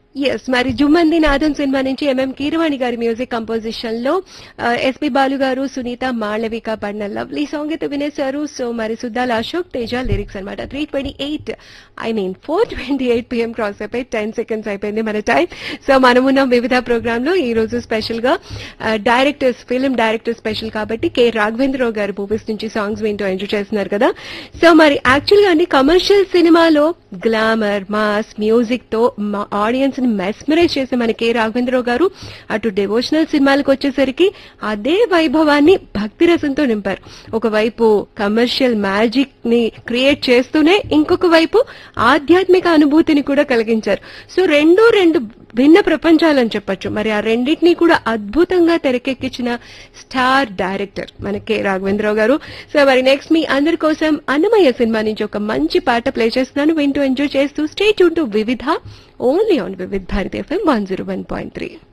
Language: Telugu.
ఎస్ మరి జుమ్మంది నాదం సినిమా నుంచి ఎంఎం కీరవాణి గారి మ్యూజిక్ కంపోజిషన్ లో ఎస్పి బాలు గారు సునీత మాళవిక పడిన లవ్లీ సాంగ్ అయితే వినేశారు సో మరి సుద్దాల అశోక్ తేజ లిరిక్స్ అనమాట three twenty eight I mean four twenty eight PM cross అయిపోయి టెన్ సెకండ్స్ అయిపోయింది మన టైం సో మనమున్న వివిధ ప్రోగ్రామ్ లో ఈ రోజు స్పెషల్ గా డైరెక్టర్స్ ఫిల్మ్ డైరెక్టర్ స్పెషల్ కాబట్టి కే రాఘవేంద్రరావు గారి మూవీస్ నుంచి సాంగ్స్ వింటూ ఎంజాయ్ చేస్తున్నారు కదా సో మరి యాక్చువల్ గా అండి కమర్షియల్ సినిమాలో గ్లామర్ మాస్ మ్యూజిక్ తో ఆడియన్స్ ని మెస్మరైజ్ చేసే మన కె రాఘవేంద్రరావు గారు అటు డివోషనల్ సినిమాలకు వచ్చేసరికి అదే వైభవాన్ని భక్తి రసంతో నింపారు ఒకవైపు కమర్షియల్ మ్యాజిక్ ని క్రియేట్ చేస్తూనే ఇంకొక వైపు ఆధ్యాత్మిక అనుభూతిని కూడా కలిగించారు సో రెండు రెండు భిన్న ప్రపంచాలని చెప్పొచ్చు మరి ఆ రెండింటినీ కూడా అద్భుతంగా తెరకెక్కించిన స్టార్ డైరెక్టర్ మన కె రాఘవేంద్రరావు గారు సో మరి నెక్స్ట్ మీ అందరి కోసం అన్నమయ్య సినిమా నుంచి ఒక మంచి పాట ప్లే చేస్తున్నాను వింటూ ఎంజాయ్ చేస్తూ stay to Vividh only on Vividh Bharati FM one zero one point three